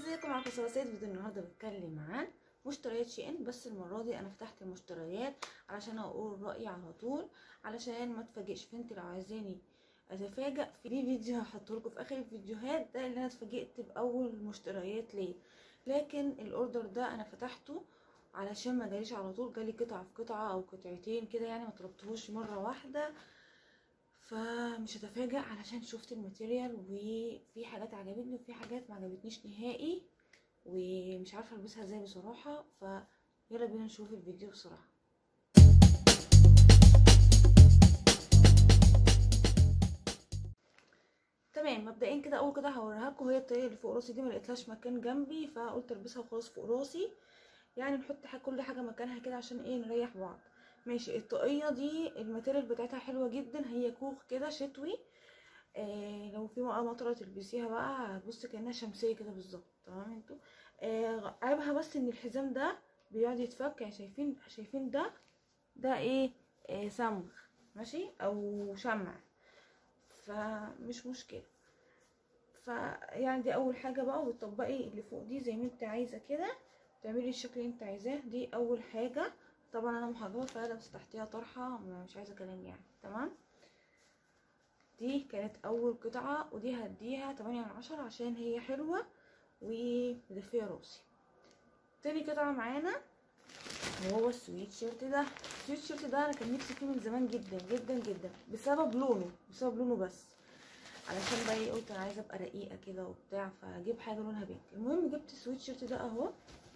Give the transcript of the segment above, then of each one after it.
ازيكم معاكم سوا سيد فيديو النهارده بتكلم عن مشتريات شي ان بس المره دي انا فتحت المشتريات علشان اقول رايي على طول علشان ما تفاجئش فانت لو عايزاني اتفاجئ في دي فيديو هحطه لكم في اخر الفيديوهات ده اللي انا اتفاجئت باول مشتريات ليه لكن الاوردر ده انا فتحته علشان ما جاليش على طول جالي قطعه في قطعه او قطعتين كده يعني ما طلبتهوش مره واحده فمش هتفاجئ علشان شفت الماتيريال وفي حاجات عجبتني وفي حاجات ما عجبتنيش نهائي ومش عارفه البسها ازاي بصراحه فيلا بينا نشوف الفيديو بصراحه تمام مبدئيا كده اول كده هوريها لكم هي الطريقه اللي فوق راسي دي ما لقيتلهاش مكان جنبي فقلت البسها وخلاص فوق راسي يعني نحط حاجة كل حاجه مكانها كده عشان ايه نريح بعض ماشي الطاقيه دي الماتيريال بتاعتها حلوه جدا هي كوخ كده شتوي آه لو في بقى مطره تلبسيها بقى هتبص كانها شمسيه كده بالظبط تمام انتوا آه عيبها بس ان الحزام ده بيقعد يتفك يعني شايفين شايفين ده ده ايه آه صمغ ماشي او شمع فمش مشكله فيعني دي اول حاجه بقى وبتطبقي اللي فوق دي زي ما انت عايزه كده تعملي الشكل اللي انت عايزاه دي اول حاجه طبعا انا محجبه فلابسه تحتيها طرحه مش عايزه كلام يعني تمام دي كانت اول قطعه ودي هديها تمانية من عشرة عشان هي حلوه ومدفيه راسي تاني قطعه معانا وهو السويت شيرت ده السويت شيرت ده انا كان نفسي فيه من زمان جدا جدا جدا بسبب لونه بسبب لونه بس علشان بقى ايه قلت انا عايزه ابقى رقيقه كده وبتاع فاجيب حاجه لونها بينك المهم جبت السويت شيرت ده اهو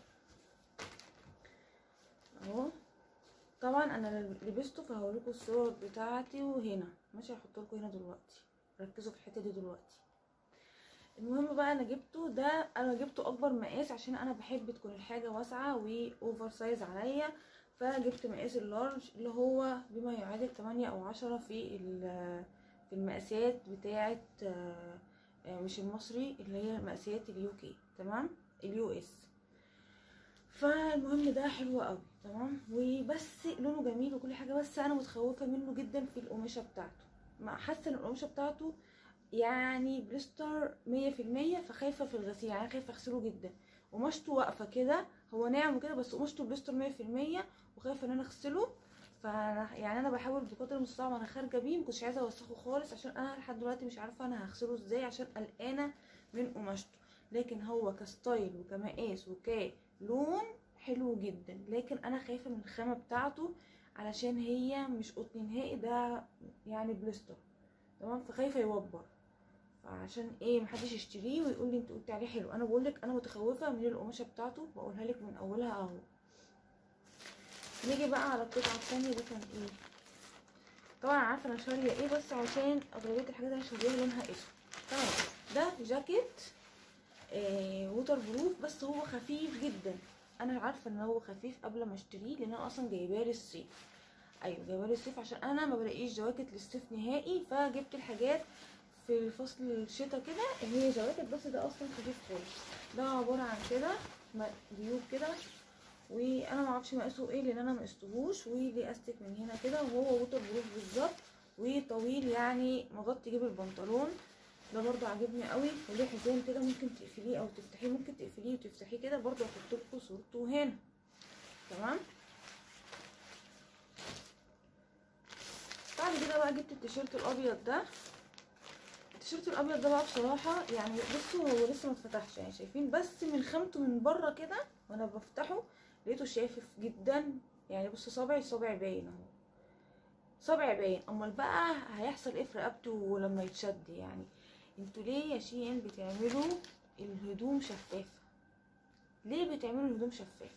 اهو طبعا انا لبسته فهوريكم الصور بتاعتي وهنا ماشي هحط لكم هنا دلوقتي ركزوا في الحته دي دلوقتي المهم بقى انا جبته ده انا جبته اكبر مقاس عشان انا بحب تكون الحاجه واسعه واوفر سايز عليا فجبت مقاس اللارج اللي هو بما يعادل 8 او 10 في في المقاسات بتاعه مش المصري اللي هي مقاسات اليو كي تمام اليو اس فالمهم ده حلو قوي تمام وبس لونه جميل وكل حاجه بس انا متخوفه منه جدا في القماشه بتاعته ما حاسه ان القماشه بتاعته يعني بليستر مية في المية فخايفه في الغسيل يعني خايفه اغسله جدا قماشته واقفه كده هو ناعم وكده بس قماشته بليستر مية في المية وخايفه ان انا اغسله فانا يعني انا بحاول بقدر المستطاع وانا خارجه بيه مكنتش عايزه اوسخه خالص عشان انا لحد دلوقتي مش عارفه انا هغسله ازاي عشان قلقانه من قماشته لكن هو كستايل وكمقاس وكلون حلو جدا لكن انا خايفه من الخامه بتاعته علشان هي مش قطن نهائي ده يعني بليستر تمام فخايفه يوبر فعشان ايه محدش يشتريه ويقول لي انت قلت عليه حلو انا بقول لك انا متخوفه من القماشه بتاعته بقولها لك من اولها اهو نيجي بقى على القطعه الثانيه ده كان ايه طبعا عارفه انا شاريه ايه بس عشان اغلبيه الحاجات اللي شاريها لونها اسود طبعا ده جاكيت آه ووتر بروف بس هو خفيف جدا انا عارفه ان هو خفيف قبل ما اشتريه لان انا اصلا جايباه للصيف ايوه جايباه للصيف عشان انا ما بلاقيش جواكت للصيف نهائي فجبت الحاجات في فصل الشتاء كده اللي هي جواكت بس ده اصلا خفيف خالص ده عباره عن كده جيوب كده وانا ما اعرفش مقاسه ايه لان انا ما قستهوش وليه استك من هنا كده وهو ووتر بروف بالظبط وطويل يعني مغطي جيب البنطلون ده برضو عاجبني قوي وليه حزام كده ممكن تقفليه او تفتحيه ممكن تقفليه وتفتحيه كده برضو هحط لكم صورته هنا تمام بعد كده بقى جبت التيشيرت الابيض ده التيشيرت الابيض ده بقى بصراحه يعني بصوا هو لسه ما اتفتحش يعني شايفين بس من خامته من بره كده وانا بفتحه لقيته شافف جدا يعني بصوا صابعي صابع باين اهو صابع باين امال بقى هيحصل ايه في رقبته لما يتشد يعني انتوا ليه يا شين بتعملوا الهدوم شفافه ليه بتعملوا الهدوم شفافه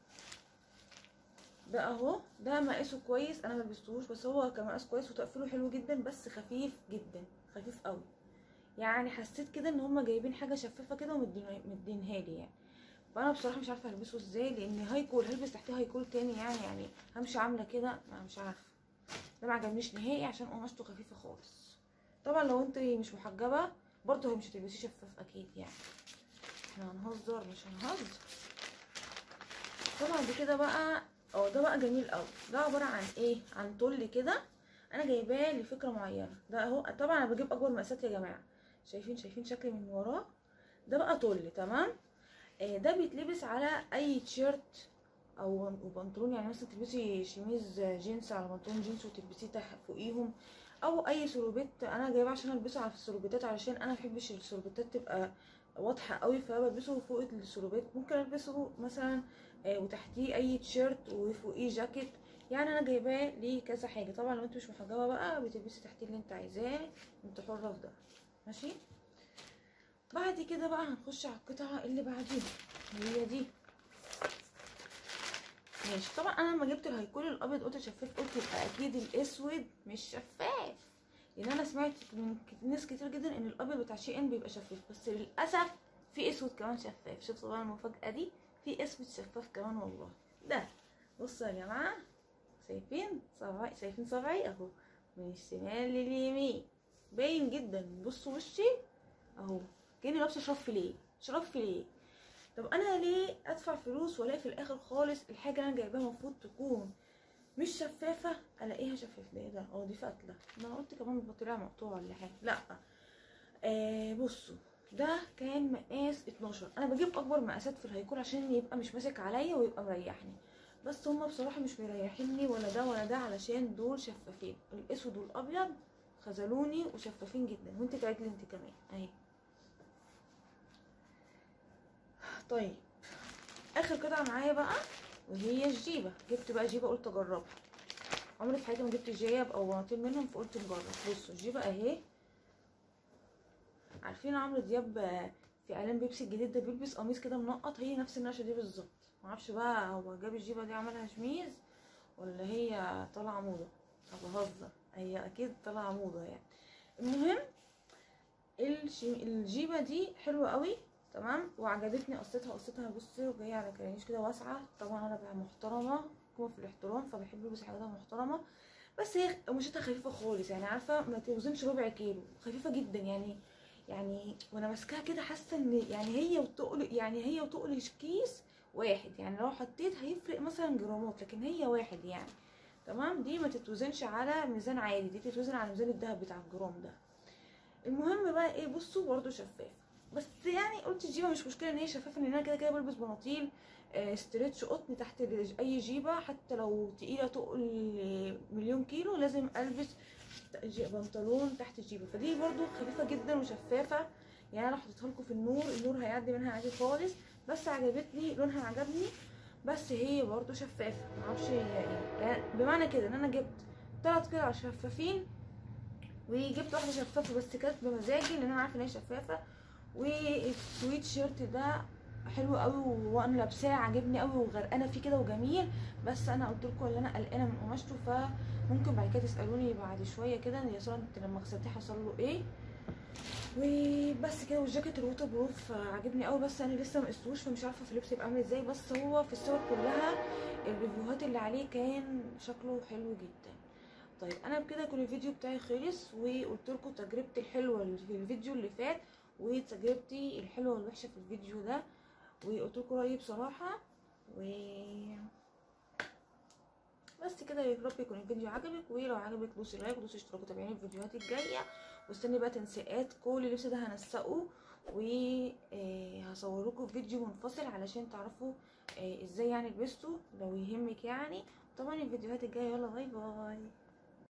ده اهو ده مقاسه كويس انا ملبستهوش بس هو كمقاس كويس وتقفيله حلو جدا بس خفيف جدا خفيف قوي يعني حسيت كده ان هما جايبين حاجه شفافه كده ومدينها لي يعني فانا بصراحه مش عارفه البسه ازاي لان هايكول هلبس تحتيه هايكول تاني يعني يعني همشي عامله كده مش عارفه ده ما عجبنيش نهائي عشان قماشته خفيفه خالص طبعا لو انت مش محجبه برضه مش هتلبسيه شفاف اكيد يعني احنا هنهزر مش هنهزر طبعا دي كده بقى اه ده بقى جميل قوي ده عباره عن ايه عن طل كده انا جايباه لفكره معينه ده اهو طبعا انا بجيب اكبر مقاسات يا جماعه شايفين شايفين شكلي من وراه ده بقى طل تمام آه، ده بيتلبس على اي تيشيرت او بنطلون يعني مثلا تلبسي شميز جينز على بنطلون جينز وتلبسيه تحت فوقيهم او اي سلوبيت انا جايباه عشان البسه على السلوبيتات علشان انا مبحبش السلوبيتات تبقى واضحه قوي فبلبسه فوق السلوبيت ممكن البسه مثلا آه، وتحتيه اي تيشيرت وفوقيه جاكيت يعني انا جايباه ليه كذا حاجه طبعا لو انت مش محجبه بقى بتلبسي تحتيه اللي انت عايزاه انت حره في ده ماشي بعد كده بقى هنخش على القطعه اللي بعديها هي دي ماشي طبعا انا لما جبت الهيكول الابيض قلت شفاف قلت يبقى اكيد الاسود مش شفاف لان انا سمعت من ك- ناس كتير جدا ان الابيض بتاع شي ان بيبقى شفاف بس للاسف في اسود كمان شفاف شفتوا بقى المفاجاه دي في اسود شفاف كمان والله ده بصوا يا جماعه شايفين صبعي شايفين صبعي اهو من الشمال لليمين باين جدا بصوا وشي اهو كاني لابسه شراب فيليه شراب فيليه طب انا ليه ادفع فلوس والاقي في الاخر خالص الحاجه اللي انا جايباها المفروض تكون مش شفافه الاقيها شفاف ده ايه ده اه دي فتله ده انا قلت كمان البطاريه مقطوعه ولا حاجه لا آه بصوا ده كان مقاس 12 انا بجيب اكبر مقاسات في الهيكول عشان يبقى مش ماسك عليا ويبقى مريحني بس هما بصراحه مش مريحيني ولا ده ولا ده علشان دول شفافين الاسود والابيض خذلوني وشفافين جدا وانت تعدلي انت كمان اهي طيب اخر قطعه معايا بقى وهي الجيبه جبت بقى جيبه قلت اجربها عمري في حياتي ما جبت جيب او بناطيل منهم فقلت نجرب بصوا الجيبه اهي عارفين عمرو دياب في اعلان بيبسي الجديد ده بيلبس قميص كده منقط هي نفس النقشه دي بالظبط معرفش بقى هو جاب الجيبه دي عملها شميز ولا هي طالعه موضه طب بهزر هي اكيد طالعه موضه يعني المهم الشي... الجيبه دي حلوه قوي تمام وعجبتني قصتها قصتها بصي وجايه على كرانيش كده واسعه طبعا انا بقى محترمه قوة في الاحترام فبحب البس حاجات محترمه بس هي قماشتها خفيفه خالص يعني عارفه ما توزنش ربع كيلو خفيفه جدا يعني يعني وانا ماسكاها كده حاسه ان يعني هي وتقل يعني هي وتقل كيس واحد يعني لو حطيت هيفرق مثلا جرامات لكن هي واحد يعني تمام دي ما تتوزنش على ميزان عادي دي تتوزن على ميزان الدهب بتاع الجرام ده المهم بقى ايه بصوا برضو شفاف بس يعني قلت الجيبه مش مشكله ان هي شفافه لان انا كده كده بلبس بناطيل آه، ستريتش قطن تحت ال- اي جيبه حتى لو تقيله تقل مليون كيلو لازم البس ج- بنطلون تحت الجيبه فدي برضو خفيفه جدا وشفافه يعني انا حطيتها لكم في النور النور هيعدي منها عادي خالص بس عجبتني لونها عجبني بس هي برضو شفافه معرفش هي ايه يعني بمعنى كده ان انا جبت ثلاث قطع شفافين وجبت واحده شفافه بس كانت بمزاجي لان انا عارفه ان هي شفافه والسويت شيرت ده حلو قوي وانا لابساه عاجبني قوي وغرقانه فيه كده وجميل بس انا قلت لكم ان انا قلقانه من قماشته فممكن بعد كده تسالوني بعد شويه كده يا ساره انت لما غسلتيه حصل له ايه وبس كده والجاكيت الووتر بروف عاجبني قوي بس انا لسه ما قستوش فمش عارفه في اللبس يبقى عامل ازاي بس هو في الصور كلها الريفيوهات اللي عليه كان شكله حلو جدا طيب انا بكده كل الفيديو بتاعي خلص وقلت لكم تجربتي الحلوه اللي في الفيديو اللي فات وتجربتي الحلوه والوحشه في الفيديو ده وقلت لكم رايي بصراحه و بس كده يا رب يكون الفيديو عجبك ولو عجبك دوسي لايك ودوسي اشتراك وتابعيني الفيديوهات الجايه واستني بقى تنسيقات كل اللبس ده هنسقه وهصور لكم فيديو منفصل علشان تعرفوا آه، ازاي يعني لبسته لو يهمك يعني طبعا الفيديوهات الجايه يلا باي باي